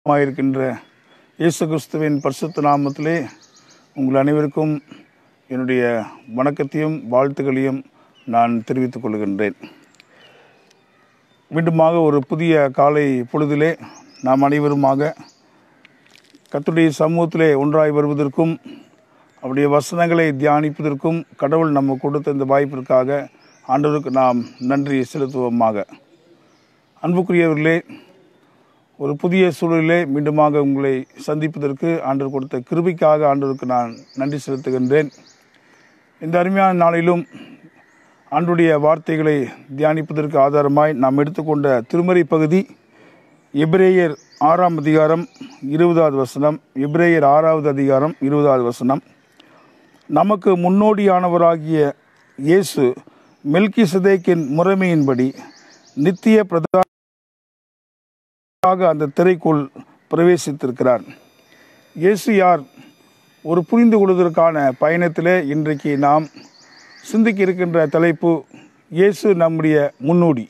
இருக்கின்ற இயேசு கிறிஸ்துவின் பரிசுத்த நாமத்திலே உங்கள் அனைவருக்கும் என்னுடைய வணக்கத்தையும் வாழ்த்துக்களையும் நான் தெரிவித்துக் கொள்கின்றேன் மீண்டுமாக ஒரு புதிய காலை பொழுதிலே நாம் அனைவருமாக கர்த்தருடைய சமூகத்திலே ஒன்றாய் வருவதற்கும் அவருடைய வசனங்களை தியானிப்பதற்கும் கடவுள் நம்ம கொடுத்த இந்த வாய்ப்பிற்காக ஆண்டவருக்கு நாம் நன்றி செலுத்துவோமாக அன்புக்குரியவர்களே ஒரு புதிய சூழலிலே மீண்டுமாக உங்களை சந்திப்பதற்கு ஆண்டவர் கொடுத்த கிருபைக்காக ஆண்டவருக்கு நான் நன்றி செலுத்துகின்றேன் இந்த அருமையான நாளிலும் ஆண்டுடைய வார்த்தைகளை தியானிப்பதற்கு ஆதாரமாய் நாம் எடுத்துக்கொண்ட திருமறை பகுதி எபிரேயர் ஆறாம் அதிகாரம் இருபதாவது வசனம் எபிரேயர் ஆறாவது அதிகாரம் இருபதாவது வசனம் நமக்கு முன்னோடியானவராகிய இயேசு மெல்கி சதேக்கின் முறைமையின்படி நித்திய பிரதா ஆக அந்த திரைக்குள் பிரவேசித்திருக்கிறார் இயேசு யார் ஒரு புரிந்து கொள்வதற்கான பயணத்திலே இன்றைக்கு நாம் சிந்திக்க இருக்கின்ற தலைப்பு இயேசு நம்முடைய முன்னோடி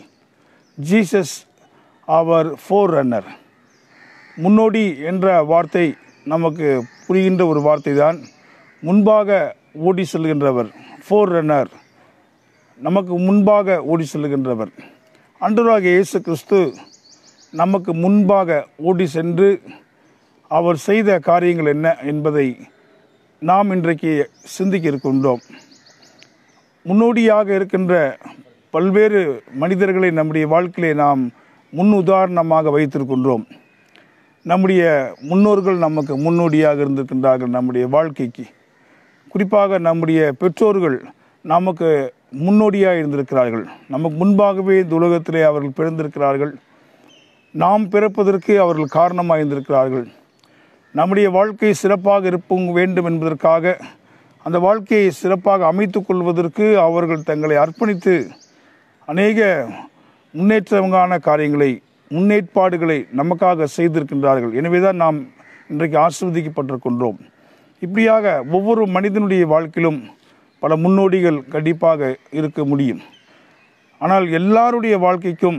ஜீசஸ் அவர் ஃபோர் ரன்னர் முன்னோடி என்ற வார்த்தை நமக்கு புரிகின்ற ஒரு வார்த்தை தான் முன்பாக ஓடி செல்கின்றவர் ஃபோர் ரன்னர் நமக்கு முன்பாக ஓடி செல்கின்றவர் அன்றுராக இயேசு கிறிஸ்து நமக்கு முன்பாக ஓடி சென்று அவர் செய்த காரியங்கள் என்ன என்பதை நாம் இன்றைக்கு சிந்திக்க இருக்கின்றோம் முன்னோடியாக இருக்கின்ற பல்வேறு மனிதர்களை நம்முடைய வாழ்க்கையிலே நாம் முன் உதாரணமாக வைத்திருக்கின்றோம் நம்முடைய முன்னோர்கள் நமக்கு முன்னோடியாக இருந்திருக்கின்றார்கள் நம்முடைய வாழ்க்கைக்கு குறிப்பாக நம்முடைய பெற்றோர்கள் நமக்கு முன்னோடியாக இருந்திருக்கிறார்கள் நமக்கு முன்பாகவே இந்த உலகத்திலே அவர்கள் பிறந்திருக்கிறார்கள் நாம் பிறப்பதற்கு அவர்கள் காரணமாக இருந்திருக்கிறார்கள் நம்முடைய வாழ்க்கை சிறப்பாக இருப்ப வேண்டும் என்பதற்காக அந்த வாழ்க்கையை சிறப்பாக அமைத்துக் கொள்வதற்கு அவர்கள் தங்களை அர்ப்பணித்து அநேக முன்னேற்றமான காரியங்களை முன்னேற்பாடுகளை நமக்காக செய்திருக்கின்றார்கள் எனவே தான் நாம் இன்றைக்கு ஆசிர்வதிக்கப்பட்டிருக்கின்றோம் இப்படியாக ஒவ்வொரு மனிதனுடைய வாழ்க்கையிலும் பல முன்னோடிகள் கண்டிப்பாக இருக்க முடியும் ஆனால் எல்லாருடைய வாழ்க்கைக்கும்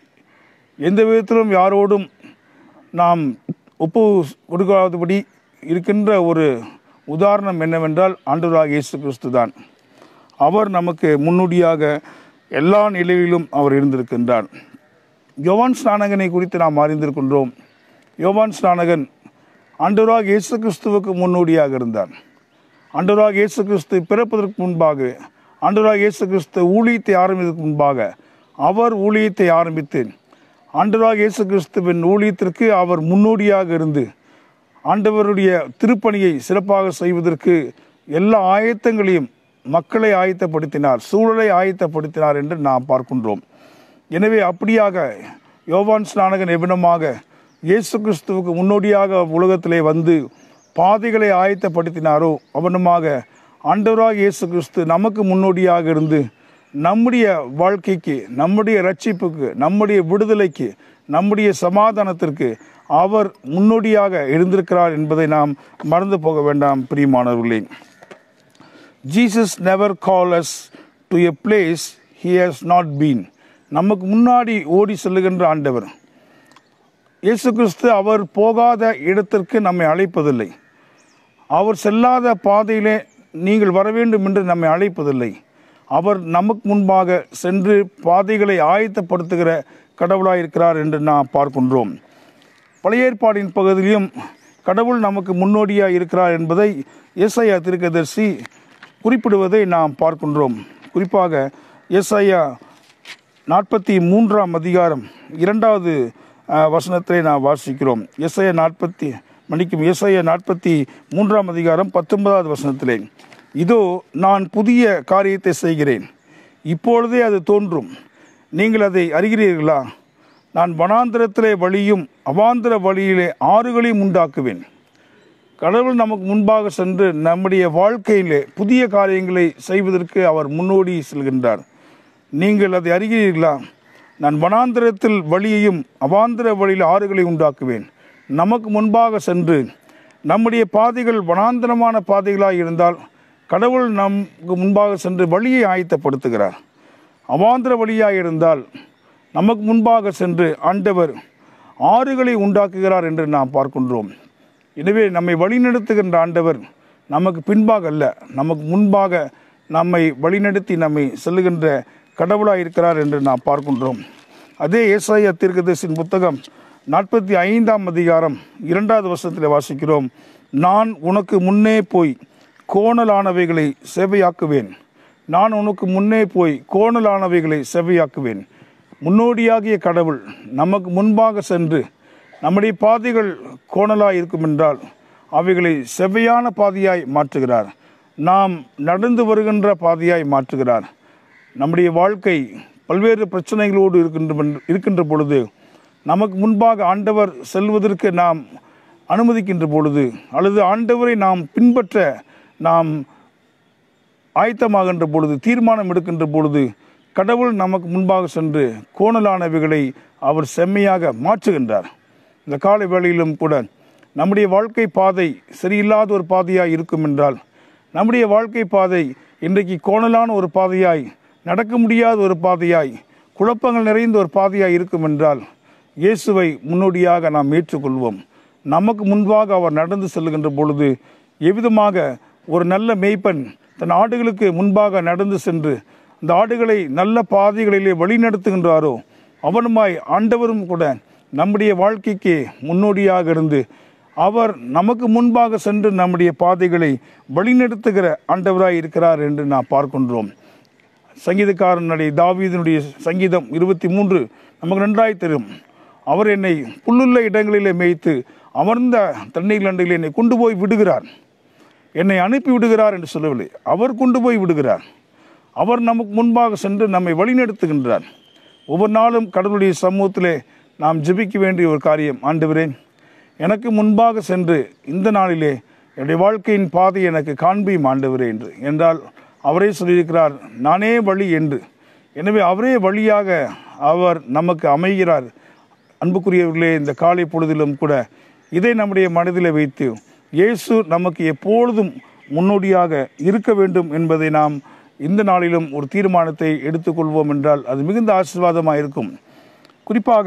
எந்த விதத்திலும் யாரோடும் நாம் ஒப்பு கொடுக்காதபடி இருக்கின்ற ஒரு உதாரணம் என்னவென்றால் ஆண்டவராக இயேசு கிறிஸ்து தான் அவர் நமக்கு முன்னோடியாக எல்லா நிலையிலும் அவர் இருந்திருக்கின்றார் யோவான் ஸ்நானகனை குறித்து நாம் அறிந்திருக்கின்றோம் யோவான் ஸ்நானகன் ஆண்டவராக இயேசு கிறிஸ்துவுக்கு முன்னோடியாக இருந்தார் ஆண்டவராக இயேசு கிறிஸ்து பிறப்பதற்கு முன்பாக ஆண்டவராக இயேசு கிறிஸ்து ஊழியத்தை ஆரம்பித்ததற்கு முன்பாக அவர் ஊழியத்தை ஆரம்பித்து ஆண்டவராக இயேசு கிறிஸ்துவின் ஊழியத்திற்கு அவர் முன்னோடியாக இருந்து ஆண்டவருடைய திருப்பணியை சிறப்பாக செய்வதற்கு எல்லா ஆயத்தங்களையும் மக்களை ஆயத்தப்படுத்தினார் சூழலை ஆயத்தப்படுத்தினார் என்று நாம் பார்க்கின்றோம் எனவே அப்படியாக யோவான் ஸ்நானகன் எவ்விடமாக இயேசு கிறிஸ்துவுக்கு முன்னோடியாக உலகத்திலே வந்து பாதைகளை ஆயத்தப்படுத்தினாரோ அவனுமாக ஆண்டவராக இயேசு கிறிஸ்து நமக்கு முன்னோடியாக இருந்து நம்முடைய வாழ்க்கைக்கு நம்முடைய ரட்சிப்புக்கு நம்முடைய விடுதலைக்கு நம்முடைய சமாதானத்திற்கு அவர் முன்னோடியாக இருந்திருக்கிறார் என்பதை நாம் மறந்து போக வேண்டாம் பிரியமானவர்களே Jesus never call us to a place he has not been நமக்கு முன்னாடி ஓடி செல்லுகின்ற ஆண்டவர் இயேசு கிறிஸ்து அவர் போகாத இடத்திற்கு நம்மை அழைப்பதில்லை அவர் செல்லாத பாதையிலே நீங்கள் வர வேண்டும் என்று நம்மை அழைப்பதில்லை அவர் நமக்கு முன்பாக சென்று பாதைகளை ஆயத்தப்படுத்துகிற கடவுளாக இருக்கிறார் என்று நாம் பார்க்கின்றோம் பழைய ஏற்பாடின் பகுதியிலும் கடவுள் நமக்கு முன்னோடியாக இருக்கிறார் என்பதை எஸ்ஐயா திருக்கதர்சி குறிப்பிடுவதை நாம் பார்க்கின்றோம் குறிப்பாக எஸ்ஐயா நாற்பத்தி மூன்றாம் அதிகாரம் இரண்டாவது வசனத்தை நாம் வாசிக்கிறோம் எஸ்ஐயா நாற்பத்தி மன்னிக்கும் எஸ்ஐயா நாற்பத்தி மூன்றாம் அதிகாரம் பத்தொன்பதாவது வசனத்திலே இதோ நான் புதிய காரியத்தை செய்கிறேன் இப்பொழுதே அது தோன்றும் நீங்கள் அதை அறிகிறீர்களா நான் வனாந்திரத்திலே வழியும் அவாந்திர வழியிலே ஆறுகளையும் உண்டாக்குவேன் கடவுள் நமக்கு முன்பாக சென்று நம்முடைய வாழ்க்கையிலே புதிய காரியங்களை செய்வதற்கு அவர் முன்னோடி செல்கின்றார் நீங்கள் அதை அறிகிறீர்களா நான் வனாந்திரத்தில் வழியையும் அவாந்திர வழியில் ஆறுகளை உண்டாக்குவேன் நமக்கு முன்பாக சென்று நம்முடைய பாதைகள் வனாந்திரமான பாதைகளாக இருந்தால் கடவுள் நமக்கு முன்பாக சென்று வழியை ஆயத்தப்படுத்துகிறார் அவாந்திர வழியாக இருந்தால் நமக்கு முன்பாக சென்று ஆண்டவர் ஆறுகளை உண்டாக்குகிறார் என்று நாம் பார்க்கின்றோம் எனவே நம்மை வழிநடத்துகின்ற ஆண்டவர் நமக்கு பின்பாக அல்ல நமக்கு முன்பாக நம்மை வழிநடத்தி நம்மை செல்லுகின்ற கடவுளாக இருக்கிறார் என்று நாம் பார்க்கின்றோம் அதே ஏசாயா தீர்க்கதரிசியின் புத்தகம் நாற்பத்தி ஐந்தாம் அதிகாரம் இரண்டாவது வருஷத்தில் வாசிக்கிறோம் நான் உனக்கு முன்னே போய் கோணலானவைகளை சேவையாக்குவேன் நான் உனக்கு முன்னே போய் கோணலானவைகளை செவ்வையாக்குவேன் முன்னோடியாகிய கடவுள் நமக்கு முன்பாக சென்று நம்முடைய பாதைகள் கோணலாய் இருக்கும் என்றால் அவைகளை செவ்வையான பாதையாய் மாற்றுகிறார் நாம் நடந்து வருகின்ற பாதையாய் மாற்றுகிறார் நம்முடைய வாழ்க்கை பல்வேறு பிரச்சனைகளோடு இருக்கின்ற இருக்கின்ற பொழுது நமக்கு முன்பாக ஆண்டவர் செல்வதற்கு நாம் அனுமதிக்கின்ற பொழுது அல்லது ஆண்டவரை நாம் பின்பற்ற நாம் ஆயத்தமாகின்ற பொழுது தீர்மானம் எடுக்கின்ற பொழுது கடவுள் நமக்கு முன்பாக சென்று கோணலானவைகளை அவர் செம்மையாக மாற்றுகின்றார் இந்த காலை வேளையிலும் கூட நம்முடைய வாழ்க்கை பாதை சரியில்லாத ஒரு பாதையாய் இருக்கும் என்றால் நம்முடைய வாழ்க்கை பாதை இன்றைக்கு கோணலான ஒரு பாதையாய் நடக்க முடியாத ஒரு பாதையாய் குழப்பங்கள் நிறைந்த ஒரு பாதையாய் இருக்கும் என்றால் இயேசுவை முன்னோடியாக நாம் ஏற்றுக்கொள்வோம் நமக்கு முன்பாக அவர் நடந்து செல்லுகின்ற பொழுது எவ்விதமாக ஒரு நல்ல மேய்ப்பன் தன் ஆடுகளுக்கு முன்பாக நடந்து சென்று அந்த ஆடுகளை நல்ல பாதைகளிலே வழிநடத்துகின்றாரோ அவனுமாய் ஆண்டவரும் கூட நம்முடைய வாழ்க்கைக்கு முன்னோடியாக இருந்து அவர் நமக்கு முன்பாக சென்று நம்முடைய பாதைகளை வழிநடத்துகிற ஆண்டவராய் இருக்கிறார் என்று நாம் பார்க்கின்றோம் சங்கீதக்காரனுடைய தாவீதனுடைய சங்கீதம் இருபத்தி மூன்று நமக்கு நன்றாய் தெரியும் அவர் என்னை புல்லுள்ள இடங்களிலே மேய்த்து அமர்ந்த தண்ணீர் நண்டில் என்னை கொண்டு போய் விடுகிறார் என்னை அனுப்பி விடுகிறார் என்று சொல்லவில்லை அவர் கொண்டு போய் விடுகிறார் அவர் நமக்கு முன்பாக சென்று நம்மை வழிநடத்துகின்றார் ஒவ்வொரு நாளும் கடவுளுடைய சமூகத்திலே நாம் ஜெபிக்க வேண்டிய ஒரு காரியம் ஆண்டவரே எனக்கு முன்பாக சென்று இந்த நாளிலே என்னுடைய வாழ்க்கையின் பாதை எனக்கு காண்பியும் ஆண்டவரே என்று என்றால் அவரே சொல்லியிருக்கிறார் நானே வழி என்று எனவே அவரே வழியாக அவர் நமக்கு அமைகிறார் அன்புக்குரியவர்களே இந்த காலை பொழுதிலும் கூட இதை நம்முடைய மனதில் வைத்து இயேசு நமக்கு எப்பொழுதும் முன்னோடியாக இருக்க வேண்டும் என்பதை நாம் இந்த நாளிலும் ஒரு தீர்மானத்தை எடுத்துக்கொள்வோம் என்றால் அது மிகுந்த ஆசீர்வாதமாக இருக்கும் குறிப்பாக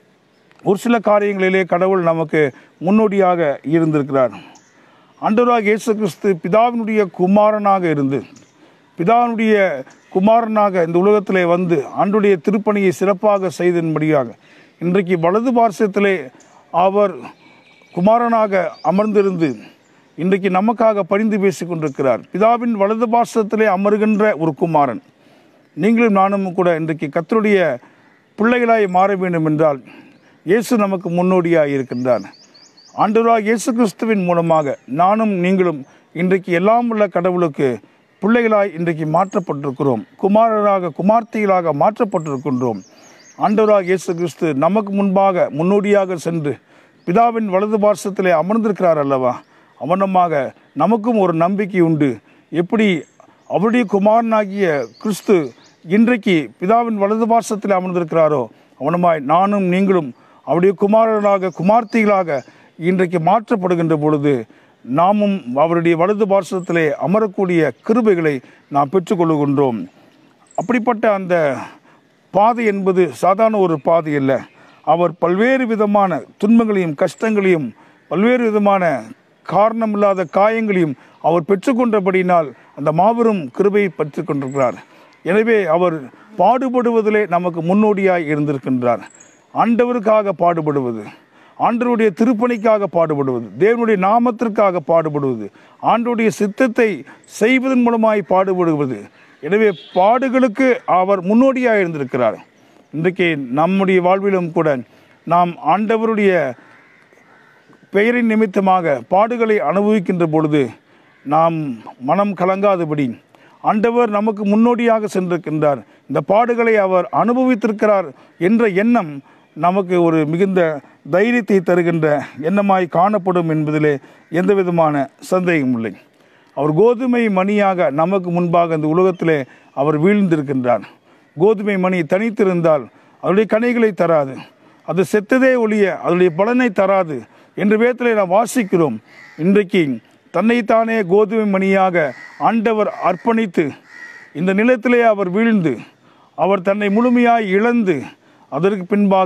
ஒரு சில காரியங்களிலே கடவுள் நமக்கு முன்னோடியாக இருந்திருக்கிறார் ஆண்டவராக இயேசு கிறிஸ்து பிதாவினுடைய குமாரனாக இருந்து பிதாவினுடைய குமாரனாக இந்த உலகத்திலே வந்து ஆண்டுடைய திருப்பணியை சிறப்பாக செய்தன்படியாக இன்றைக்கு வலது பார்சத்திலே அவர் குமாரனாக அமர்ந்திருந்து இன்றைக்கு நமக்காக பரிந்து பேசிக் கொண்டிருக்கிறார் பிதாவின் வலது பார்சத்திலே அமர்கின்ற ஒரு குமாரன் நீங்களும் நானும் கூட இன்றைக்கு கத்தருடைய பிள்ளைகளாய் மாற வேண்டும் என்றால் இயேசு நமக்கு முன்னோடியாக இருக்கின்றார் ஆண்டவராக இயேசு கிறிஸ்துவின் மூலமாக நானும் நீங்களும் இன்றைக்கு எல்லாம் உள்ள கடவுளுக்கு பிள்ளைகளாய் இன்றைக்கு மாற்றப்பட்டிருக்கிறோம் குமாரராக குமார்த்திகளாக மாற்றப்பட்டிருக்கின்றோம் ஆண்டவராக இயேசு கிறிஸ்து நமக்கு முன்பாக முன்னோடியாக சென்று பிதாவின் வலது பார்சத்திலே அமர்ந்திருக்கிறார் அல்லவா அவனமாக நமக்கும் ஒரு நம்பிக்கை உண்டு எப்படி அவருடைய குமாரனாகிய கிறிஸ்து இன்றைக்கு பிதாவின் வலது பார்சத்தில் அமர்ந்திருக்கிறாரோ அவனுமாய் நானும் நீங்களும் அவருடைய குமாரர்களாக குமார்த்திகளாக இன்றைக்கு மாற்றப்படுகின்ற பொழுது நாமும் அவருடைய வலது பார்சத்திலே அமரக்கூடிய கிருபைகளை நாம் பெற்றுக்கொள்கின்றோம் அப்படிப்பட்ட அந்த பாதை என்பது சாதாரண ஒரு பாதை அல்ல அவர் பல்வேறு விதமான துன்பங்களையும் கஷ்டங்களையும் பல்வேறு விதமான காரணமில்லாத காயங்களையும் அவர் பெற்றுக்கொண்டபடியினால் அந்த மாபெரும் கிருபையை பெற்றுக் கொண்டிருக்கிறார் எனவே அவர் பாடுபடுவதிலே நமக்கு முன்னோடியாய் இருந்திருக்கின்றார் ஆண்டவருக்காக பாடுபடுவது ஆண்டவருடைய திருப்பணிக்காக பாடுபடுவது தேவனுடைய நாமத்திற்காக பாடுபடுவது ஆண்டவருடைய சித்தத்தை செய்வதன் மூலமாய் பாடுபடுவது எனவே பாடுகளுக்கு அவர் முன்னோடியாக இருந்திருக்கிறார் இன்றைக்கு நம்முடைய வாழ்விலும் கூட நாம் ஆண்டவருடைய பெயரின் நிமித்தமாக பாடுகளை அனுபவிக்கின்ற பொழுது நாம் மனம் கலங்காதபடி ஆண்டவர் நமக்கு முன்னோடியாக சென்றிருக்கின்றார் இந்த பாடுகளை அவர் அனுபவித்திருக்கிறார் என்ற எண்ணம் நமக்கு ஒரு மிகுந்த தைரியத்தை தருகின்ற எண்ணமாய் காணப்படும் என்பதிலே எந்த விதமான சந்தேகம் இல்லை அவர் கோதுமை மணியாக நமக்கு முன்பாக இந்த உலகத்திலே அவர் வீழ்ந்திருக்கின்றார் கோதுமை மணி தனித்திருந்தால் அதனுடைய கனிகளை தராது அது செத்ததே ஒழிய அதனுடைய பலனை தராது என்று வேதத்திலே நாம் வாசிக்கிறோம் இன்றைக்கு தன்னைத்தானே கோதுமை மணியாக ஆண்டவர் அர்ப்பணித்து இந்த நிலத்திலே அவர் வீழ்ந்து அவர் தன்னை முழுமையாய் இழந்து அதற்கு பின்பாக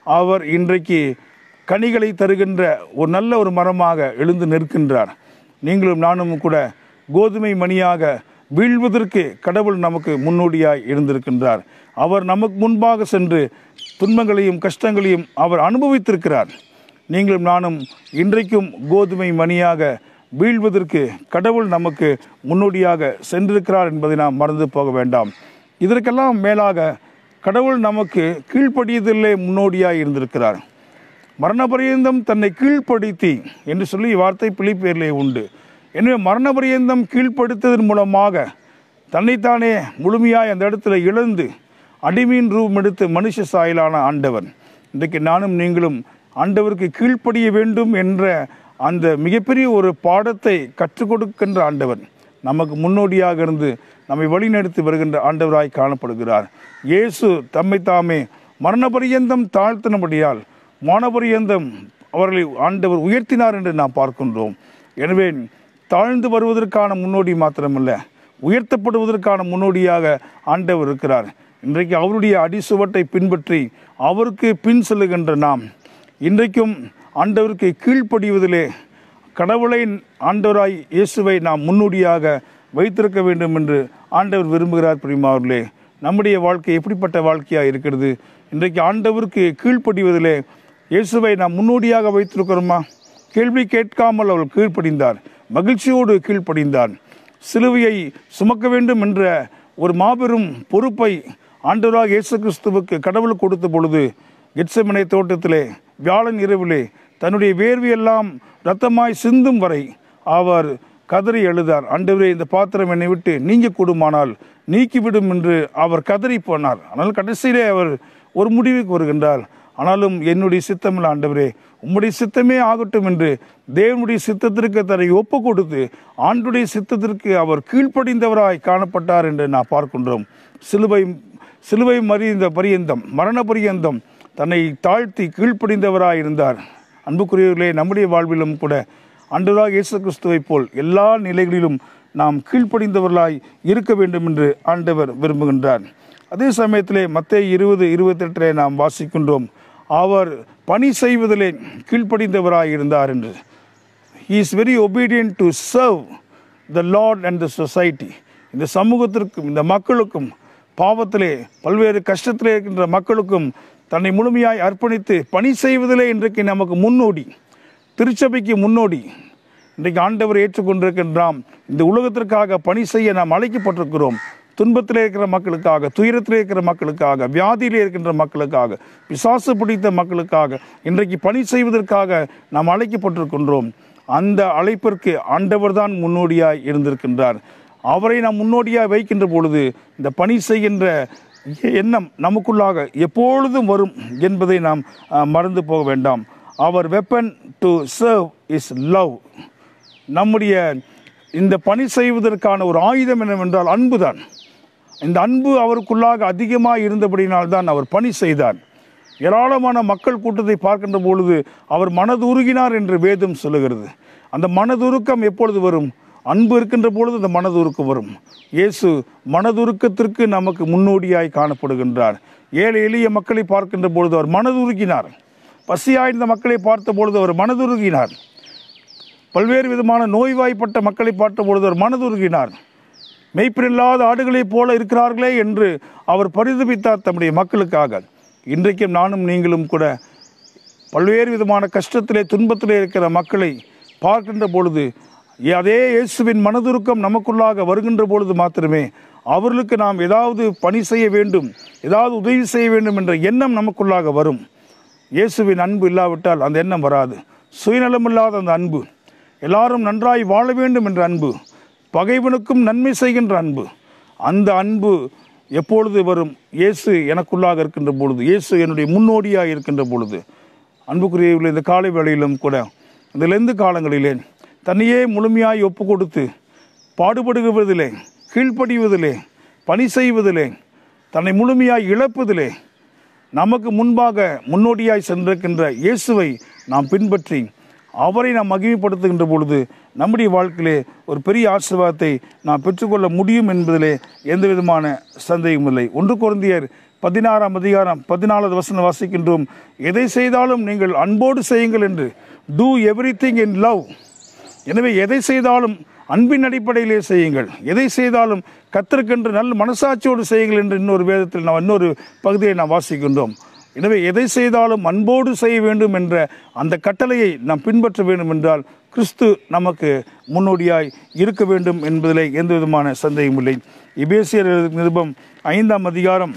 அவர் இன்றைக்கு கனிகளை தருகின்ற ஒரு நல்ல ஒரு மரமாக எழுந்து நிற்கின்றார் நீங்களும் நானும் கூட கோதுமை மணியாக வீழ்வதற்கு கடவுள் நமக்கு முன்னோடியாய் இருந்திருக்கின்றார் அவர் நமக்கு முன்பாக சென்று துன்பங்களையும் கஷ்டங்களையும் அவர் அனுபவித்திருக்கிறார் நீங்களும் நானும் இன்றைக்கும் கோதுமை மணியாக வீழ்வதற்கு கடவுள் நமக்கு முன்னோடியாக சென்றிருக்கிறார் என்பதை நாம் மறந்து போக வேண்டாம் இதற்கெல்லாம் மேலாக கடவுள் நமக்கு கீழ்ப்படியதிலே முன்னோடியாக இருந்திருக்கிறார் மரணபரியந்தம் தன்னை கீழ்ப்படுத்தி என்று சொல்லி வார்த்தை பிழிப்பேரிலே உண்டு எனவே மரணபரியந்தம் கீழ்ப்படுத்ததன் மூலமாக தன்னைத்தானே முழுமையாய் அந்த இடத்துல இழந்து அடிமீன் ரூபம் எடுத்து மனுஷ சாயலான ஆண்டவர் இன்றைக்கு நானும் நீங்களும் ஆண்டவருக்கு கீழ்ப்படிய வேண்டும் என்ற அந்த மிகப்பெரிய ஒரு பாடத்தை கற்றுக் கொடுக்கின்ற ஆண்டவர் நமக்கு முன்னோடியாக இருந்து நம்மை வழிநடத்தி வருகின்ற ஆண்டவராய் காணப்படுகிறார் இயேசு தம்மை தாமே மரணபரியந்தம் தாழ்த்தினபடியால் மானபரியந்தம் அவர்களை ஆண்டவர் உயர்த்தினார் என்று நாம் பார்க்கின்றோம் எனவே தாழ்ந்து வருவதற்கான முன்னோடி மாத்திரமல்ல உயர்த்தப்படுவதற்கான முன்னோடியாக ஆண்டவர் இருக்கிறார் இன்றைக்கு அவருடைய அடிசுவட்டை பின்பற்றி அவருக்கு பின் செல்லுகின்ற நாம் இன்றைக்கும் ஆண்டவருக்கு கீழ்ப்படிவதிலே கடவுளை ஆண்டவராய் இயேசுவை நாம் முன்னோடியாக வைத்திருக்க வேண்டும் என்று ஆண்டவர் விரும்புகிறார் பிரிமாவர்களே நம்முடைய வாழ்க்கை எப்படிப்பட்ட வாழ்க்கையாக இருக்கிறது இன்றைக்கு ஆண்டவருக்கு கீழ்ப்படிவதிலே இயேசுவை நாம் முன்னோடியாக வைத்திருக்கிறோமா கேள்வி கேட்காமல் அவள் கீழ்ப்படிந்தார் மகிழ்ச்சியோடு கீழ்ப்படிந்தார் சிலுவையை சுமக்க வேண்டும் என்ற ஒரு மாபெரும் பொறுப்பை ஆண்டவராக இயேசு கிறிஸ்துவுக்கு கடவுள் கொடுத்த பொழுது கெட்சமனை தோட்டத்திலே வியாழன் இரவிலே தன்னுடைய வேர்வையெல்லாம் இரத்தமாய் சிந்தும் வரை அவர் கதறி எழுதார் ஆண்டவரே இந்த பாத்திரம் என்னை விட்டு நீங்க கூடுமானால் நீக்கிவிடும் என்று அவர் கதறி போனார் ஆனால் கடைசியிலே அவர் ஒரு முடிவுக்கு வருகின்றார் ஆனாலும் என்னுடைய சித்தமில்ல ஆண்டவரே உம்முடைய சித்தமே ஆகட்டும் என்று தேவனுடைய சித்தத்திற்கு தன்னை ஒப்பு கொடுத்து ஆண்டுடைய சித்தத்திற்கு அவர் கீழ்ப்படிந்தவராய் காணப்பட்டார் என்று நான் பார்க்கின்றோம் சிலுவை சிலுவை மறிந்த பரியந்தம் மரண பரியந்தம் தன்னை தாழ்த்தி கீழ்ப்படிந்தவராய் இருந்தார் அன்புக்குரியவர்களே நம்முடைய வாழ்விலும் கூட அன்றுராக இயேசு கிறிஸ்துவைப் போல் எல்லா நிலைகளிலும் நாம் கீழ்ப்படிந்தவர்களாய் இருக்க வேண்டும் என்று ஆண்டவர் விரும்புகின்றார் அதே சமயத்திலே மத்திய இருபது இருபத்தெட்டிலே நாம் வாசிக்கின்றோம் அவர் பணி செய்வதிலே கீழ்ப்படிந்தவராய் இருந்தார் என்று he is very obedient to serve the Lord and the society இந்த சமூகத்திற்கும் இந்த மக்களுக்கும் பாவத்திலே பல்வேறு கஷ்டத்திலே இருக்கின்ற மக்களுக்கும் தன்னை முழுமையாய் அர்ப்பணித்து பணி செய்வதிலே இன்றைக்கு நமக்கு முன்னோடி திருச்சபைக்கு முன்னோடி இன்றைக்கு ஆண்டவர் ஏற்றுக்கொண்டிருக்கின்றாம் இந்த உலகத்திற்காக பணி செய்ய நாம் அழைக்கப்பட்டிருக்கிறோம் துன்பத்திலே இருக்கிற மக்களுக்காக துயரத்திலே இருக்கிற மக்களுக்காக வியாதியிலே இருக்கின்ற மக்களுக்காக பிசாசு பிடித்த மக்களுக்காக இன்றைக்கு பணி செய்வதற்காக நாம் அழைக்கப்பட்டிருக்கின்றோம் அந்த அழைப்பிற்கு ஆண்டவர் தான் முன்னோடியாய் இருந்திருக்கின்றார் அவரை நாம் முன்னோடியாக வைக்கின்ற பொழுது இந்த பணி செய்கின்ற எண்ணம் நமக்குள்ளாக எப்பொழுதும் வரும் என்பதை நாம் அஹ், மறந்து போக வேண்டாம் அவர் weapon to serve is love நம்முடைய இந்த பணி செய்வதற்கான ஒரு ஆயுதம் என்னவென்றால் அன்புதான் இந்த அன்பு அவருக்குள்ளாக அதிகமாக இருந்தபடியினால் தான் அவர் பணி செய்தார் ஏராளமான மக்கள் கூட்டத்தை பார்க்கின்ற பொழுது அவர் மனதுருகினார் என்று வேதம் சொல்லுகிறது அந்த மனதுருக்கம் எப்பொழுது வரும் அன்பு இருக்கின்ற பொழுது அந்த மனதுருக்கம் வரும் இயேசு மனதுருக்கத்திற்கு நமக்கு முன்னோடியாய் காணப்படுகின்றார் ஏழை எளிய மக்களை பார்க்கின்ற பொழுது அவர் மனதுருகினார் பசியாய்ந்த மக்களை பார்த்த பொழுது அவர் மனதுருகினார் பல்வேறு விதமான நோய்வாய்ப்பட்ட மக்களை பார்த்த பொழுது அவர் மனதுருகினார் மெய்ப்பில்லாத ஆடுகளைப் போல இருக்கிறார்களே என்று அவர் பரிதபித்தார் தம்முடைய மக்களுக்காக இன்றைக்கும் நானும் நீங்களும் கூட பல்வேறு விதமான கஷ்டத்திலே துன்பத்திலே இருக்கிற மக்களை பார்க்கின்ற பொழுது அதே இயேசுவின் மனதுருக்கம் நமக்குள்ளாக வருகின்ற பொழுது மாத்திரமே அவர்களுக்கு நாம் ஏதாவது பணி செய்ய வேண்டும் ஏதாவது உதவி செய்ய வேண்டும் என்ற எண்ணம் நமக்குள்ளாக வரும் இயேசுவின் அன்பு இல்லாவிட்டால் அந்த எண்ணம் வராது சுயநலமில்லாத அந்த அன்பு எல்லாரும் நன்றாய் வாழ வேண்டும் என்ற அன்பு பகைவனுக்கும் நன்மை செய்கின்ற அன்பு அந்த அன்பு எப்பொழுது வரும் இயேசு எனக்குள்ளாக இருக்கின்ற பொழுது இயேசு என்னுடைய முன்னோடியாக இருக்கின்ற பொழுது அன்புக்குரியவர்கள் இந்த காலை வேளையிலும் கூட இந்த லெந்து காலங்களிலே தன்னையே முழுமையாய் ஒப்பு கொடுத்து பாடுபடுவதிலே கீழ்ப்படிவதிலே பணி செய்வதிலே தன்னை முழுமையாய் இழப்பதிலே நமக்கு முன்பாக முன்னோடியாய் சென்றிருக்கின்ற இயேசுவை நாம் பின்பற்றி அவரை நாம் மகிமைப்படுத்துகின்ற பொழுது நம்முடைய வாழ்க்கையிலே ஒரு பெரிய ஆசீர்வாதத்தை நாம் பெற்றுக்கொள்ள முடியும் என்பதிலே எந்த விதமான சந்தேகமில்லை ஒன்று குழந்தையர் பதினாறாம் அதிகாரம் பதினாலாவது வசனம் வாசிக்கின்றோம் எதை செய்தாலும் நீங்கள் அன்போடு செய்யுங்கள் என்று do everything in love எனவே எதை செய்தாலும் அன்பின் அடிப்படையிலே செய்யுங்கள் எதை செய்தாலும் கத்திருக்கின்ற நல்ல மனசாட்சியோடு செய்யுங்கள் என்று இன்னொரு வேதத்தில் நாம் இன்னொரு பகுதியை நாம் வாசிக்கின்றோம் எனவே எதை செய்தாலும் அன்போடு செய்ய வேண்டும் என்ற அந்த கட்டளையை நாம் பின்பற்ற வேண்டும் என்றால் கிறிஸ்து நமக்கு முன்னோடியாய் இருக்க வேண்டும் என்பதிலே எந்த விதமான சந்தேகம் இல்லை இபேசியர் நிருபம் ஐந்தாம் அதிகாரம்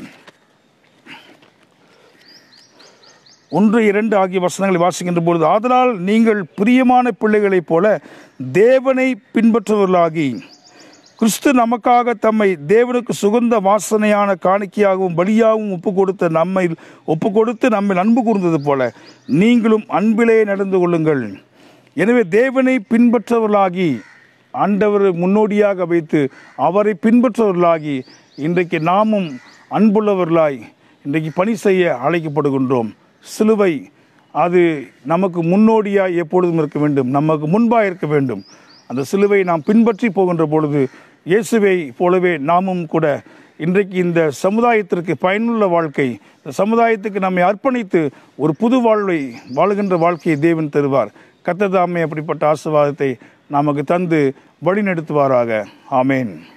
ஒன்று இரண்டு ஆகிய வசனங்களை வாசிக்கின்ற பொழுது ஆதலால் நீங்கள் பிரியமான பிள்ளைகளைப் போல தேவனை பின்பற்றுவர்களாகி கிறிஸ்து நமக்காக தம்மை தேவனுக்கு சுகந்த வாசனையான காணிக்கையாகவும் பலியாகவும் ஒப்பு கொடுத்த நம்மை ஒப்பு கொடுத்து நம்மை அன்பு கூர்ந்தது போல நீங்களும் அன்பிலே நடந்து கொள்ளுங்கள் எனவே தேவனை பின்பற்றவர்களாகி ஆண்டவரை முன்னோடியாக வைத்து அவரை பின்பற்றவர்களாகி இன்றைக்கு நாமும் அன்புள்ளவர்களாய் இன்றைக்கு பணி செய்ய அழைக்கப்படுகின்றோம் சிலுவை அது நமக்கு முன்னோடியாய் எப்பொழுதும் இருக்க வேண்டும் நமக்கு முன்பாக இருக்க வேண்டும் அந்த சிலுவை நாம் பின்பற்றி போகின்ற பொழுது இயேசுவை போலவே நாமும் கூட இன்றைக்கு இந்த சமுதாயத்திற்கு பயனுள்ள வாழ்க்கை இந்த சமுதாயத்துக்கு நம்மை அர்ப்பணித்து ஒரு புது வாழ்வை வாழுகின்ற வாழ்க்கையை தேவன் தருவார் கத்ததாமே அப்படிப்பட்ட ஆசீர்வாதத்தை நமக்கு தந்து வழிநடத்துவாராக ஆமேன்